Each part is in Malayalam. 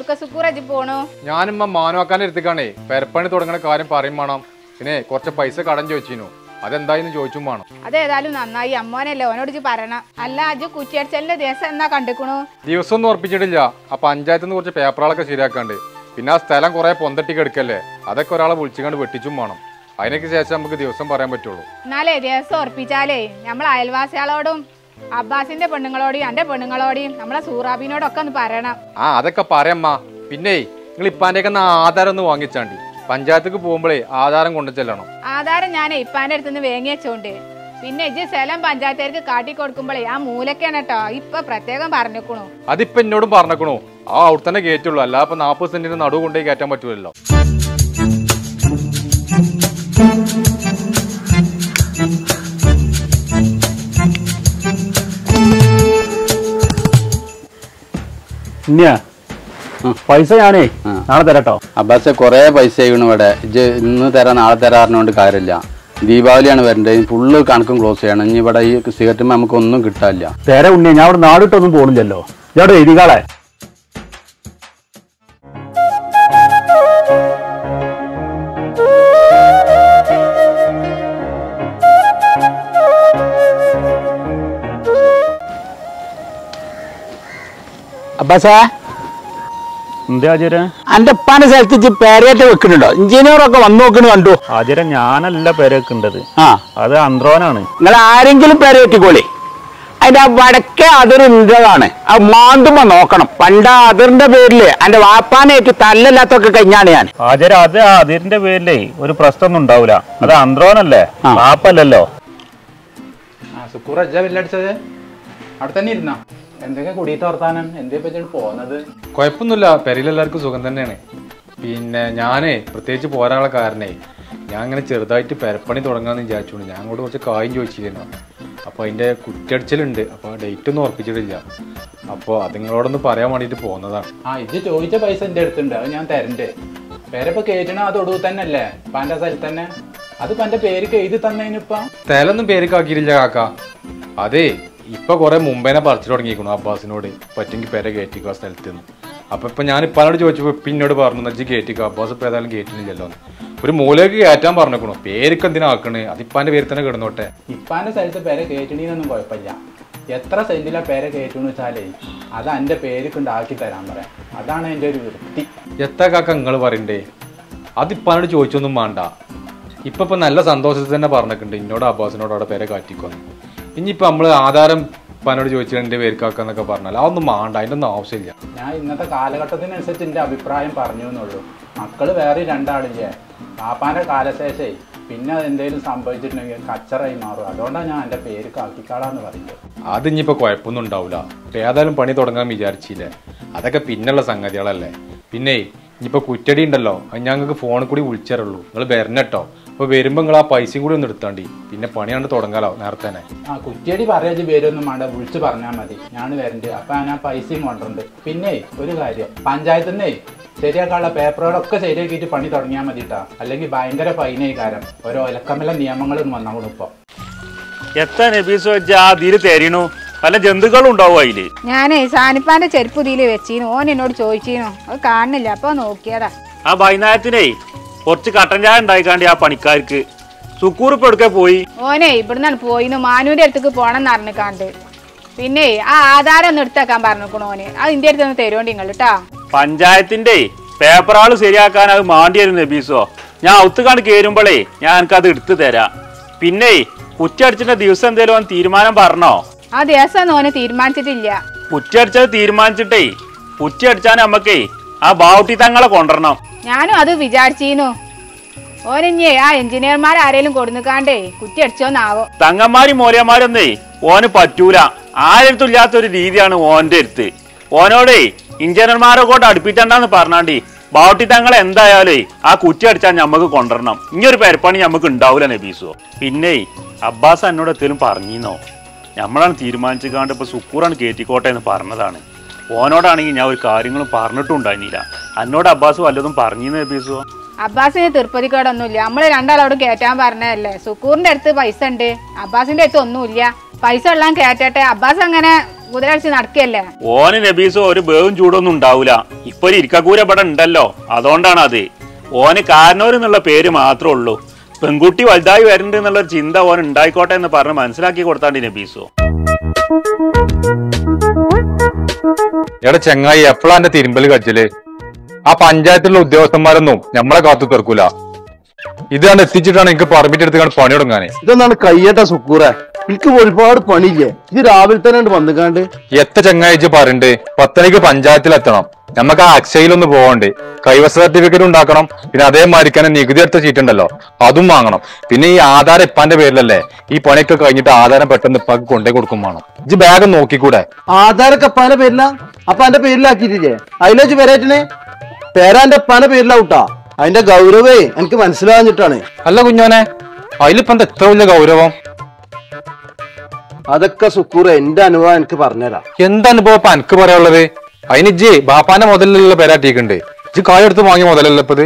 എവിടുക്ക സുക്കൂർ അജി പോണു ഞാനിമ്മ മാനുവാക്കാൻ എടുത്തേക്കാണേ പെരപ്പണി തുടങ്ങണ കാര്യം പറയും വേണം പിന്നെ കുറച്ച് പൈസ കടം ചോദിച്ചിനു അതെന്തായെന്ന് ചോദിച്ചും വേണം അതേതായാലും നന്നായി അമ്മോനല്ലേ ഓനോട് ഇജ്ജ് പറയണം അല്ല അജ് കുറ്റിയടിച്ചലിന്റെ ദിവസം എന്നാ കണ്ടിക്കണു ദിവസം ഒന്നും ഉറപ്പിച്ചിട്ടില്ല ആ പഞ്ചായത്തിൽ നിന്ന് കുറച്ച് പേപ്പറുകളൊക്കെ ശരിയാക്കാണ്ട് പിന്നെ ആ സ്ഥലം കുറെ പൊന്തട്ടി കിടക്കല്ലേ അതൊക്കെ ഒരാളെ വിളിച്ചുകൊണ്ട് വെട്ടിച്ചും വേണം അതിനൊക്കെ ശേഷം നമുക്ക് ദിവസം പറയാൻ പറ്റുള്ളൂ എന്നാലേ ദിവസം ഉറപ്പിച്ചാലേ നമ്മൾ അയൽവാസികളോടും അബ്ബാസിന്റെ പെണ്ണുങ്ങളോടെയും എന്റെ പെണ്ണുങ്ങളോടെയും നമ്മളെ സൂറാബിനോടൊക്കെ ഒന്ന് പറയണം ആ അതൊക്കെ പറയമ്മ പിന്നെ നിങ്ങൾ ഇപ്പാൻ്റെയൊക്കെ ഒന്ന് ആധാരം ഒന്ന് വാങ്ങിച്ചാണ്ടി പഞ്ചായത്തേക്ക് പോകുമ്പോഴേ ആധാരം കൊണ്ടു ചെല്ലണം ആധാരം ഞാൻ ഇപ്പാന്റെ അടുത്തുനിന്ന് വേങ്ങി വെച്ചോണ്ട് പിന്നെ ഇജ്ജ് സ്ഥലം പഞ്ചായത്തേക്ക് കാട്ടി കൊടുക്കുമ്പോഴേ ആ മൂലക്കാണ് കേട്ടോ ഇപ്പൊ പ്രത്യേകം പറഞ്ഞേക്കണു അതിപ്പോ എന്നോടും പറഞ്ഞേക്കണു ആ അവിടെ തന്നെ കയറ്റുള്ളൂ അല്ല ഇപ്പൊ നാൽപ്പത് സെന്റിന് നടുവ് കൊണ്ടുപോയി കയറ്റാൻ പറ്റൂലല്ലോ ഇനിയാ പൈസ ഞാനേ നാളെ തരാട്ടോ അബ്ബാസെ കുറേ പൈസ ആയിക്കണു ഇവിടെ ഇജ്ജ് ഇന്ന് തരാം നാളെ തരാറിനോണ്ട് കാര്യമില്ല ദീപാവലിയാണ് വരേണ്ടത് ഫുള്ള് കണക്കും ക്ലോസ് ചെയ്യണം ഇനി ഇവിടെ ഈ സിഗരറ്റുമ്പോൾ നമുക്ക് ഒന്നും കിട്ടാനില്ല തര ഉണ്ണിയ ഞാൻ ഇവിടെ നാടിട്ടൊന്നും പോണില്ലല്ലോ ഞാൻ ഇവിടെ എഴുതികാളെ അബ്ബാസാ എന്താ ആചാര്യ അന്റെ ഉപ്പാന്റെ സ്ഥലത്ത് ഇജ്ജ് പേരേറ്റ് വെക്കുന്നുണ്ടോ എഞ്ചിനീയറൊക്കെ വന്നു നോക്കണ കണ്ടു ആചാര്യ ഞാനല്ല പെരക്കുണ്ടത് ആ അത് അന്ത്രോനാണ് നിങ്ങൾ ആരെങ്കിലും പേരേറ്റിക്കോളി അതിന്റെ ആ വടക്കേ അതിർ ഇന്റതാണ് ആ മാന്തുമ്പോ നോക്കണം പണ്ട് ആ അതിറിന്റെ പേരില് എന്റെ വാപ്പാനേറ്റ് തല്ലല്ലാത്തൊക്കെ കഴിഞ്ഞാണ് ഞാൻ ആചാര്യ അത് അതിന്റെ പേരിലേ ഒരു പ്രശ്നമൊന്നും ഉണ്ടാവൂല അത് അന്ത്രോനല്ലേ ആ. പാപ്പല്ലല്ലോ ആ സുക്കൂർ അജ്ജ ബില്ലടിച്ചത് അവിടെ തന്നെ ഇരുന്നാ എന്തൊക്കെ കുടിയിട്ട് വർത്താനം എന്തേ പറ്റി പോന്നത് കുഴപ്പമൊന്നുമില്ല പെരയിലെല്ലാവർക്കും സുഖം തന്നെയാണ് പിന്നെ ഞാനേ പ്രത്യേകിച്ച് പോരാനുള്ള കാരണേ ഞാൻ ഇങ്ങനെ ചെറുതായിട്ട് പെരപ്പണി തുടങ്ങാന്ന് വിചാരിച്ചു ഞാൻ അങ്ങോട്ട് കുറച്ച് കായും ചോദിച്ചിരുന്നു അപ്പോൾ അതിൻ്റെ കുറ്റടിച്ചലുണ്ട് അപ്പോൾ ഡേറ്റ് ഒന്നും ഉറപ്പിച്ചിട്ടില്ല അപ്പോൾ അത് നിങ്ങളോടൊന്ന് പറയാൻ വേണ്ടിയിട്ട് പോകുന്നതാണ് ആ ഇത് ചോദിച്ച പൈസ എന്റെ അടുത്തുണ്ട് അത് ഞാൻ തരണ്ട് പേരപ്പൊ കേറ്റണ അത് ഒടുവ് തന്നെ അല്ലേ പന്റെ സ്ഥലത്ത് തന്നെ അത് പന്റെ പേര് എഴുതി തന്നതിനിപ്പ സ്ഥലമൊന്നും പേരുക്കാക്കിയിട്ടില്ല കാക്ക അതേ ഇപ്പൊ കുറെ മുമ്പേനെ പറിച്ചു തുടങ്ങിയിരിക്കണു അബ്ബാസിനോട് പറ്റുമെങ്കിൽ പേരെ കയറ്റിക്കോ ആ സ്ഥലത്ത് നിന്ന് അപ്പൊ ഇപ്പൊ ഞാൻ ഇപ്പാനോട് ചോദിച്ചപ്പോ ഇപ്പൊ എന്നോട് പറഞ്ഞു നജ്ജി കയറ്റിക്കോ അബ്ബാസ് ഇപ്പൊ ഏതായാലും കയറ്റുന്നില്ലല്ലോ എന്ന്. ഒരു മൂലയ്ക്ക് കയറ്റാൻ പറഞ്ഞേക്കണു പേരൊക്കെ എന്തിനാ ആക്കണേ അതിപ്പാന്റെ പേര് തന്നെ കിടന്നോട്ടെ ഇപ്പാന്റെ സ്ഥലത്ത് പേരെ കേറ്റണീനൊന്നും കുഴപ്പമില്ല എത്ര സെന്റിലാ പേരെ കേറ്റണെന്ന് വെച്ചാലേ അത് എന്റെ പേര് ഉണ്ടാക്കി തരാൻ പറയാം അതാണ് എന്റെ ഒരു വൃത്തി എത്ര കാക്ക നിങ്ങൾ പറയണ്ടേ അതിപ്പാനോട് ചോദിച്ചൊന്നും വേണ്ട ഇപ്പൊ ഇപ്പൊ നല്ല സന്തോഷത്തിൽ തന്നെ പറഞ്ഞിട്ടുണ്ട് എന്നോട് അബ്ബാസിനോട് അവിടെ പേരെ കാറ്റിക്കോന്ന് ഇനിയിപ്പോ നമ്മള് ആധാരം ഇപ്പാനോട് ചോദിച്ചിട്ട് എന്റെ പേർക്കാക്കാന്നൊക്കെ പറഞ്ഞാൽ അതൊന്നും വേണ്ട അതിന്റെ ഒന്നും ആവശ്യമില്ല ഞാൻ ഇന്നത്തെ കാലഘട്ടത്തിനനുസരിച്ച് എന്റെ അഭിപ്രായം പറഞ്ഞു എന്നുള്ളൂ മക്കള് വേറെ രണ്ടാളില്ലേ പാപ്പാന്റെ കാലശേഷേ പിന്നെ അത് എന്തെങ്കിലും സംഭവിച്ചിട്ടുണ്ടെങ്കിൽ കച്ചറായി മാറും അതുകൊണ്ടാണ് ഞാൻ എന്റെ പേര് കാക്കിക്കാളാന്ന് പറയുന്നത് അത് ഇനിയിപ്പോ കുഴപ്പമൊന്നും ഉണ്ടാവില്ല ഇപ്പൊ ഏതായാലും പണി തുടങ്ങാൻ വിചാരിച്ചില്ലേ അതൊക്കെ പിന്നുള്ള സംഗതികളല്ലേ പിന്നെ ഇനിയിപ്പോ കുറ്റടി ഉണ്ടല്ലോ അത് ഞങ്ങൾക്ക് ഫോണിൽ കൂടി വിളിച്ചേരുള്ളൂ നിങ്ങൾ വരണട്ടോ അപ്പൊ വരുമ്പോ നിങ്ങൾ ആ പൈസയും കൂടി ഒന്ന് എടുത്താണ്ടി പിന്നെ പണിയാണ്ട് തുടങ്ങാലോ നേരത്തെ തന്നെ ആ കുറ്റിയടി പറയാജ് പേരൊന്നും വേണ്ട വിളിച്ച് പറഞ്ഞാൽ മതി ഞാൻ വരണ്ട് അപ്പൊ ഞാൻ പൈസയും കൊണ്ടുണ്ട് പിന്നെ ഒരു കാര്യം പഞ്ചായത്തിൽ നിന്നേ ശരിയാക്കാനുള്ള പേപ്പറുകളൊക്കെ ശരിയാക്കിയിട്ട് പണി തുടങ്ങിയാൽ മതി കേട്ടോ അല്ലെങ്കിൽ ഭയങ്കര ഫൈനായി കാരം ഓരോ ഇലക്കമില്ല നിയമങ്ങളും വന്നോളൂ ഇപ്പൊ എത്ര നബീസ് വെച്ചാ ആ തീര് തരണു പല ജന്തുക്കളും ഉണ്ടാവും അതില് ഞാനേ സാനിപ്പാന്റെ ചെരുപ്പ് ഇതിൽ വെച്ചീനു ഓൻ എന്നോട് ചോദിച്ചീനു അത് കാണുന്നില്ല അപ്പൊ നോക്കിയതാ ആ വൈകുന്നേരത്തിനേ കുറച്ച് കട്ടൻ ചായ ഉണ്ടായിക്കാണ്ടി ആ പണിക്കാർക്ക് സുക്കൂർ ഇപ്പൊ എടുക്കെ പോയി ഓനെ ഇവിടുന്നാണ് പോയിന്നു മാനൂന്റെ അടുത്തേക്ക് പോണം എന്ന് അറിഞ്ഞിക്കാണ്ട് പിന്നെ ആ ആധാരം ഒന്ന് എടുത്തേക്കാൻ പറഞ്ഞിക്കണു ഓന് അത് ഇന്റെ അടുത്ത് ഒന്ന് തരുമോണ്ടി നിങ്ങൾ കേട്ടാ പഞ്ചായത്തിന്റെ പേപ്പറാള് ശരിയാക്കാൻ അത് മാണ്ടിയായിരുന്നു നബീസോ ഞാൻ ഒത്തുകാണ്ട് കേറുമ്പോഴേ ഞാൻ എനിക്കത് എടുത്തു തരാം പിന്നെ കുറ്റടിച്ചിട്ട് ദിവസം എന്തേലും അവൻ തീരുമാനം പറഞ്ഞോ ആ ദിവസം ഓന് തീരുമാനിച്ചിട്ടില്ല കുറ്റടിച്ചത് തീരുമാനിച്ചിട്ടേ കുറ്റടിച്ചാൽ നമ്മക്കേ ആ ബാവുട്ടി തങ്ങളെ കൊണ്ടുവരണം ഞാനും അത് വിചാരിച്ചീനു ഓനിഞ്ഞേ ആ എഞ്ചിനീയർമാർ ആരേലും കൊടുന്നിക്കാണ്ടേ കുറ്റി അടിച്ചോന്നാവോ തങ്ങന്മാരും മോര്യന്മാരൊന്നേ ഓന് പറ്റൂല ആരടുത്തും ഇല്ലാത്തൊരു രീതിയാണ് ഓന്റെ അടുത്ത് ഓനോടേ എഞ്ചിനീയർമാരെ കൊണ്ട് അടുപ്പിച്ചണ്ടെന്ന് പറഞ്ഞാണ്ടി ബാവുട്ടി തങ്ങളെ എന്തായാലേ ആ കുറ്റി അടിച്ചാൽ ഞമ്മക്ക് കൊണ്ടുവരണം ഇനിയൊരു പെരപ്പണി ഞമ്മക്ക് ഉണ്ടാവൂല നബീസോ പിന്നെ അബ്ബാസ് എന്നോട് എത്തേലും പറഞ്ഞിന്നോ നമ്മളാണ് തീരുമാനിച്ചുകാണ്ട് ഇപ്പൊ സുക്കൂറാണ് കയറ്റിക്കോട്ടെ എന്ന് പറഞ്ഞതാണ് ഓനോടാണെങ്കിൽ ഞാൻ ഒരു കാര്യങ്ങളും പറഞ്ഞിട്ടും ഉണ്ടായിരുന്നില്ല എന്നോട് അബ്ബാസ് വല്ലതും പറഞ്ഞിന്ന് നബീസോ അബ്ബാസിന് തിരുപ്പതിക്കേടൊന്നുമില്ല നമ്മള് രണ്ടാളോട് കയറ്റാൻ പറഞ്ഞതല്ലേ സുക്കൂറിന്റെ അടുത്ത് പൈസ ഉണ്ട് അബ്ബാസിന്റെ അടുത്ത് ഒന്നുമില്ല പൈസ ഉള്ളാൻ കയറ്റട്ടെ അബ്ബാസ് അങ്ങനെ കുതിരടിച്ച് നടക്കല്ലേ ഓന് നബീസോ ഒരു ബേവും ചൂടൊന്നും ഉണ്ടാവൂല ഇപ്പൊ ഒരു ഇരിക്കക്കൂര ഇവിടെ ഉണ്ടല്ലോ അതുകൊണ്ടാണ് അത് ഓന് കാരണവർ എന്നുള്ള പേര് മാത്രമേ ഉള്ളൂ പെൺകുട്ടി വലുതായി വരുന്നുണ്ട് എന്നുള്ള ഒരു ചിന്ത ഓൻ ഉണ്ടായിക്കോട്ടെ എന്ന് പറഞ്ഞ് മനസ്സിലാക്കി കൊടുത്താണ്ട് നബീസോ എടാ ചെങ്ങായി എപ്പോഴാ എന്റെ തിരുമ്പല് കജ്ജല് ആ പഞ്ചായത്തിലുള്ള ഉദ്യോഗസ്ഥന്മാരൊന്നും നമ്മളെ കാത്തു തീർക്കൂല ഇതാണ് എത്തിച്ചിട്ടാണ് എനിക്ക് പെർമിറ്റ് എടുത്ത് പണി തുടങ്ങാനേ ഇതൊന്നാണ് കയ്യേട്ട സുക്കൂറ എനിക്ക് ഒരുപാട് പണിയില്ലേ ഇത് രാവിലെ തന്നെ വന്നുകാണ്ട് എത്ര ചങ്ങായിച്ച് പറയണ്ട് പത്തനയ്ക്ക് പഞ്ചായത്തിലെത്തണം നമുക്ക് ആ അക്ഷയിലൊന്ന് പോകണ്ട് കൈവശ സർട്ടിഫിക്കറ്റ് ഉണ്ടാക്കണം പിന്നെ അതേമാതിരി തന്നെ നികുതി എടുത്ത ചീറ്റ് ഉണ്ടല്ലോ അതും വാങ്ങണം പിന്നെ ഈ ആധാരം ഇപ്പാന്റെ പേരിലല്ലേ ഈ പണിയൊക്കെ കഴിഞ്ഞിട്ട് ആധാരം പെട്ടെന്ന് ഇപ്പാക്ക് കൊണ്ടേ കൊടുക്കും വേണം ഇജ്ജ് ബാഗ് നോക്കിക്കൂടെ ആധാരൊക്കെ അപ്പാന്റെ പേരില അപ്പൊ എന്റെ പേരിലാക്കിയിട്ടില്ലേ അതിലേക്ക് വരേറ്റിനെ പേരാ എന്റെ അപ്പാന്റെ പേരിലാവൂട്ടാ അതിന്റെ ഗൗരവേ എനിക്ക് മനസ്സിലാഞ്ഞിട്ടാണ് അല്ല കുഞ്ഞോനെ അതിലിപ്പോ എന്താ എത്ര വലിയ ഗൗരവം അതൊക്കെ സുക്കൂറ എന്റെ അനുഭവം എനിക്ക് പറഞ്ഞുതരാം എന്താ അനുഭവം ഇപ്പൊ എനിക്ക് പറയാനുള്ളത് അതിന് ഇജ്ജ് ബാപ്പാന്റെ മുതലിലുള്ള പേരാട്ടിക്കുണ്ട് ഇജ്ജ് കായ എടുത്ത് വാങ്ങിയ മുതലല്ല ഇപ്പത്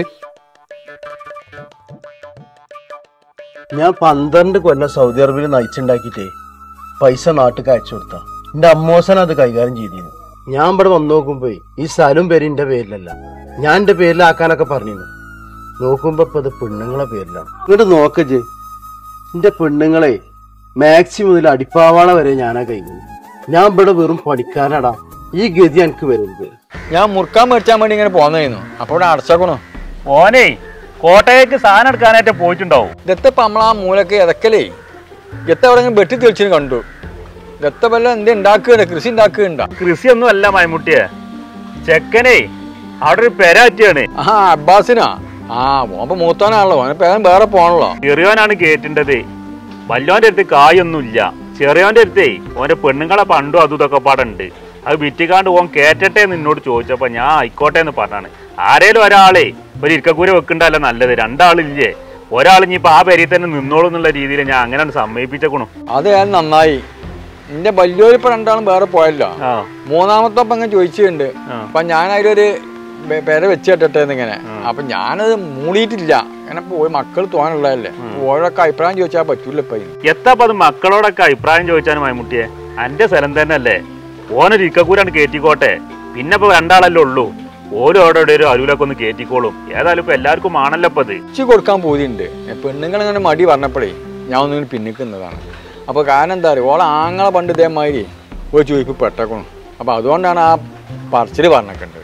ഞാൻ പന്ത്രണ്ട് കൊല്ലം സൗദി അറേബ്യയിൽ നയിച്ചുണ്ടാക്കിയിട്ടേ പൈസ നാട്ടിൽ അയച്ചു കൊടുത്ത എന്റെ അമ്മോസൻ അത് കൈകാര്യം ചെയ്തിരുന്നു ഞാൻ ഇവിടെ വന്നു നോക്കുമ്പോ ഈ സ്ഥലം പേര് എന്റെ പേരിലല്ല ഞാൻ എന്റെ പേരിലാക്കാനൊക്കെ പറഞ്ഞിരുന്നു നോക്കുമ്പോ ഇപ്പൊ അത് പെണ്ണുങ്ങളെ പേരിലാണ് ഇങ്ങോട്ട് നോക്കജ് എന്റെ പെണ്ണുങ്ങളെ മാക്സി മുതൽ അടിപ്പാവാള വരെ ഞാനാ കഴിഞ്ഞു ഞാൻ ഇവിടെ വെറും പണിക്കാരടാ ഈ ഗതി എനിക്ക് വരുന്നത് ഞാൻ മുറുക്കാൻ മേടിച്ചാൻ വേണ്ടി ഇങ്ങനെ പോന്നതായിരുന്നു അപ്പോൾ ഇവിടെ അടച്ചേക്കണു ഓനെ കോട്ടയക്ക് സാധനം എടുക്കാനായിട്ട് പോയിട്ടുണ്ടാവും ദത്തപ്പ നമ്മളാ മൂലക്ക് ഇതക്കലേ ദത്ത എവിടെങ്കിലും വെട്ടി തെളിച്ചിന് കണ്ടു ദത്ത വല്ല എന്ത് ഉണ്ടാക്കുകയുണ്ട് കൃഷി ഉണ്ടാക്കുകയുണ്ടാ കൃഷിയൊന്നും അല്ല മൈമുട്ടിയെ ചെക്കനെ അവിടെ ഒരു പെരാറ്റിയാണ് ആ അബ്ബാസിനാ ആ ഓപ്പ മൂത്താനാണല്ലോ ഓനെ പേരൻ വേറെ പോണല്ലോ ചെറിയോനാണ് കേട്ടിണ്ടത് വല്ലോന്റെ അടുത്ത് കായൊന്നുമില്ല ചെറിയോന്റെ അടുത്തേ ഓന്റെ പെണ്ണുങ്ങളെ പണ്ടും അതും ഇതൊക്കെ പാടുണ്ട് അത് വിറ്റിക്കാണ്ട് ഓൻ കേറ്റട്ടെ എന്ന് എന്നോട് ചോദിച്ചപ്പോ ഞാൻ ആയിക്കോട്ടെ എന്ന് പറഞ്ഞാണ് ആരേലും ഒരാളെ ഒരു ഇരിക്കക്കൂര വെക്കണ്ടല്ല നല്ലത് രണ്ടാളില്ലേ ഒരാൾ ഇനിയിപ്പോ ആ പേരിൽ തന്നെ നിന്നോളൂ എന്നുള്ള രീതിയിൽ ഞാൻ അങ്ങനെ സമ്മതിപ്പിച്ചേക്കണു അത് ഞാൻ നന്നായി എന്റെ വലിയൊരിപ്പോ രണ്ടാളും വേറെ പോയല്ലോ ആ മൂന്നാമത്തെ അപ്പം അങ്ങനെ ചോദിച്ചിട്ടുണ്ട് ആ. അപ്പൊ ഞാൻ അതിലൊരു പെ- പെര വെച്ച് കെട്ടട്ടെ എന്നിങ്ങനെ അപ്പൊ ഞാനത് മൂളിയിട്ടില്ല അങ്ങനെ പോയി മക്കൾ തോന്നുള്ളതല്ലേ ഓരോക്കെ അഭിപ്രായം ചോദിച്ചാൽ പറ്റൂല ഇപ്പൊ ഇതിന്. എത്താപ്പ അത് മക്കളോടൊക്കെ അഭിപ്രായം ചോദിച്ചാണ് മൈമുട്ടിയെ അന്റെ സ്ഥലം തന്നെ അല്ലേ ഓനൊരു ഇരിക്കക്കൂരാണ് കേറ്റിക്കോട്ടെ പിന്നെ ഇപ്പൊ രണ്ടാളല്ലേ ഉള്ളൂ ഓരോ അവിടെ ഒരു അരുവിലൊക്കെ ഒന്ന് കേറ്റിക്കോളും ഏതായാലും ഇപ്പൊ എല്ലാവർക്കും ആണല്ലോ ഇപ്പൊ അത് ഇച്ചി കൊടുക്കാൻ പോയിട്ടുണ്ട് പെണ്ണുങ്ങൾ ഇങ്ങനെ മടി പറഞ്ഞപ്പോഴേ ഞാൻ ഒന്നിങ്ങനെ പിന്നിക്കുന്നതാണ് അപ്പോൾ കാരണം എന്താ പറയുക ഓളെ ആങ്ങളെ പണ്ട് ഇതേമാതിരി ഒരു ചോദിപ്പ് പെട്ടക്കണം അപ്പോൾ അതുകൊണ്ടാണ് ആ പറച്ചിൽ പറഞ്ഞേക്കേണ്ടത്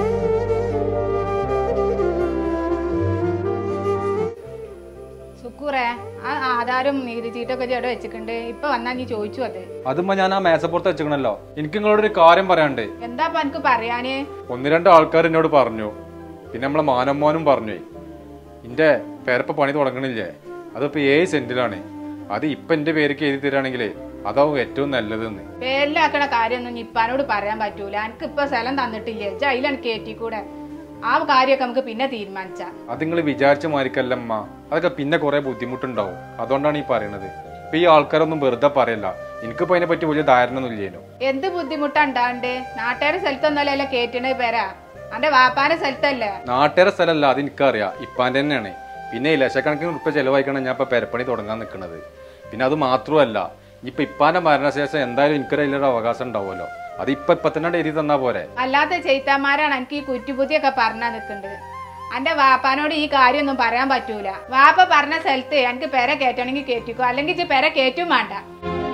സുക്കൂറേ ആ ആധാരം നികുതി ചീട്ടൊക്കെ ചേട്ട വെച്ചിട്ടുണ്ട് ഇപ്പൊ വന്നാ നീ ചോദിച്ചു അത് അതുമ്പോ ഞാൻ ആ മേശപ്പുറത്ത് വെച്ചിക്കണല്ലോ എനിക്ക് നിങ്ങളോട് ഒരു കാര്യം പറയാണ്ട് എന്താ എനിക്ക് പറയാന് ഒന്ന് രണ്ട് ആൾക്കാർ എന്നോട് പറഞ്ഞു പിന്നെ നമ്മളെ മാനമ്മോനും പറഞ്ഞു ഇന്റെ പേരപ്പ പണി തുടങ്ങണില്ലേ അതിപ്പോ ഏഴ് സെന്റിലാണ് അത് ഇപ്പൊ എന്റെ പേർക്ക് എഴുതി തരാണെങ്കിലേ അതാവും ഏറ്റവും നല്ലതെന്ന് പേരിലാക്കണ കാര്യമൊന്നും ഇപ്പാനോട് പറയാൻ പറ്റൂല എനിക്ക് ഇപ്പൊ സ്ഥലം തന്നിട്ടില്ലേ ജയിലാണ് കേറ്റിക്കൂടെ ആ കാര്യമൊക്കെ നമുക്ക് പിന്നെ തീരുമാനിച്ചാ അത് നിങ്ങൾ വിചാരിച്ച മാതിരിക്കല്ലമ്മ അതൊക്കെ പിന്നെ കുറെ ബുദ്ധിമുട്ടുണ്ടാവും അതുകൊണ്ടാണ് ഈ പറയണത് ഇപ്പൊ ഈ ആൾക്കാരൊന്നും വെറുതെ പറയല്ല എനിക്കിപ്പോ അതിനെ പറ്റി വലിയ ധാരണ ഒന്നും ഇല്ലേനു എന്ത് ബുദ്ധിമുട്ടുണ്ടാണ്ട് നാട്ടുകാരുടെ സ്ഥലത്തൊന്നല്ലല്ലോ കേറ്റണ പേരാ അന്റെ വാപ്പാന്റെ സ്ഥലത്തല്ലേ നാട്ടുകാരെ സ്ഥലമല്ല അത് എനിക്കറിയാം ഇപ്പാന്റെ തന്നെയാണ് പിന്നെ ഈ ലക്ഷക്കണക്കിന് ഉറുപ്പ ചെലവായിക്കാണ് ഞാൻ ഇപ്പൊ പെരപ്പണി തുടങ്ങാൻ നിൽക്കുന്നത് പിന്നെ അത് മാത്രമല്ല ഇപ്പൊ ഇപ്പാന്റെ മരണശേഷം എന്തായാലും എനിക്കൊരു അതിലൊരു അവകാശം ഉണ്ടാവുമല്ലോ അത് ഇപ്പൊ ഇപ്പൊ തന്നെ എഴുതി തന്നാ പോരെ അല്ലാത്ത ചെയ്ത്താന്മാരാണ് എനിക്ക് ഈ കുറ്റുബുദ്ധിയൊക്കെ പറഞ്ഞാ നിൽക്കുന്നത് അന്റെ വാപ്പാനോട് ഈ കാര്യമൊന്നും പറയാൻ പറ്റൂല വാപ്പ പറഞ്ഞ സ്ഥലത്ത് എനിക്ക് പെര കയറ്റണമെങ്കിൽ കയറ്റിക്കോ അല്ലെങ്കിൽ ഇജ്ജ് പെര കയറ്റും വേണ്ട